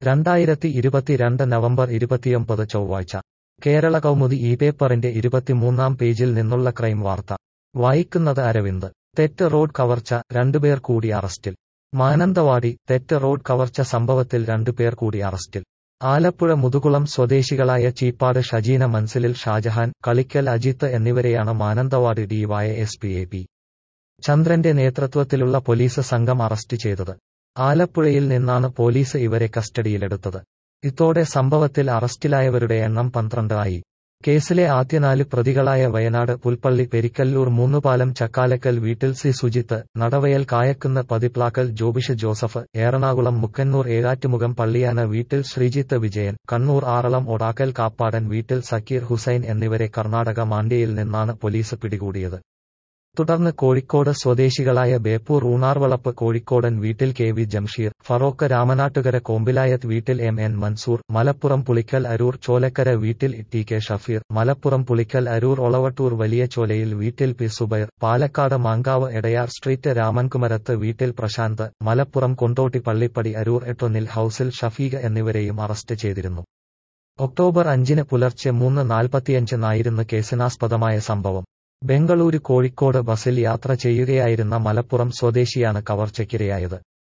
രണ്ടായിരത്തി ഇരുപത്തിരണ്ട് നവംബർ ഇരുപത്തിയൊമ്പത് ചൊവ്വാഴ്ച കേരള കൗമുദി ഈ പേപ്പറിന്റെ ഇരുപത്തിമൂന്നാം പേജിൽ നിന്നുള്ള ക്രൈം വാർത്ത വായിക്കുന്നത് അരവിന്ദ് തെറ്റ് റോഡ് കവർച്ച രണ്ടുപേർ കൂടി അറസ്റ്റിൽ മാനന്തവാടി തെറ്റ് റോഡ് കവർച്ച സംഭവത്തിൽ രണ്ടുപേർ കൂടി അറസ്റ്റിൽ ആലപ്പുഴ മുതുകുളം സ്വദേശികളായ ചീപ്പാട് ഷജീന മൻസിലിൽ ഷാജഹാൻ കളിക്കൽ അജിത്ത് എന്നിവരെയാണ് Mananthavady DY S P A P ചന്ദ്രന്റെ നേതൃത്വത്തിലുള്ള പോലീസ് സംഘം അറസ്റ്റ് ചെയ്തത് ആലപ്പുഴയിൽ നിന്നാണ് പോലീസ് ഇവരെ കസ്റ്റഡിയിലെടുത്തത് ഇതോടെ സംഭവത്തിൽ അറസ്റ്റിലായവരുടെ എണ്ണം പന്ത്രണ്ട് ആയി കേസിലെ ആദ്യ നാല് പ്രതികളായ വയനാട് പുൽപ്പള്ളി പെരിക്കല്ലൂർ മൂന്നുപാലം ചക്കാലക്കൽ വീട്ടിൽ സി സുജിത്ത് നടവയൽ കായക്കുന്ന് പതിപ്ലാക്കൽ ജോബിഷ് ജോസഫ് എറണാകുളം മുക്കന്നൂർ ഏഴാറ്റുമുഖം പള്ളിയാന വീട്ടിൽ ശ്രീജിത്ത് വിജയൻ കണ്ണൂർ ആറളം ഒടാക്കൽ കാപ്പാടൻ വീട്ടിൽ സക്കീർ ഹുസൈൻ എന്നിവരെ കർണാടക മാണ്ഡ്യയിൽ നിന്നാണ് പോലീസ് പിടികൂടിയത് തുടർന്ന് കോഴിക്കോട് സ്വദേശികളായ ബേപ്പൂർ ഊണാർവളപ്പ് കോഴിക്കോടൻ വീട്ടിൽ കെ വി ജംഷീർ ഫറോക്ക് രാമനാട്ടുകര കോമ്പിലായത്ത് വീട്ടിൽ എം എൻ മൻസൂർ മലപ്പുറം പുളിക്കൽ അരൂർ ചോലക്കര വീട്ടിൽ ടി കെ ഷഫീർ മലപ്പുറം പുളിക്കൽ അരൂർ ഒളവട്ടൂർ വലിയ ചോലയിൽ വീട്ടിൽ പി സുബൈർ പാലക്കാട് മാങ്കാവ് എടയാർ സ്ട്രീറ്റ് രാമൻകുമരത്ത് വീട്ടിൽ പ്രശാന്ത് മലപ്പുറം കൊണ്ടോട്ടി പള്ളിപ്പടി അരൂർ എട്ടൊന്നിൽ ഹൌസിൽ ഷഫീഖ് എന്നിവരെയും അറസ്റ്റ് ചെയ്തിരുന്നു ഒക്ടോബർ അഞ്ചിന് പുലർച്ചെ മൂന്ന് നാൽപ്പത്തിയഞ്ചിനായിരുന്നു കേസിനാസ്പദമായ സംഭവം ബംഗളൂരു കോഴിക്കോട് ബസിൽ യാത്ര ചെയ്യുകയായിരുന്ന മലപ്പുറം സ്വദേശിയാണ് കവർച്ചയ്ക്കിരയായത്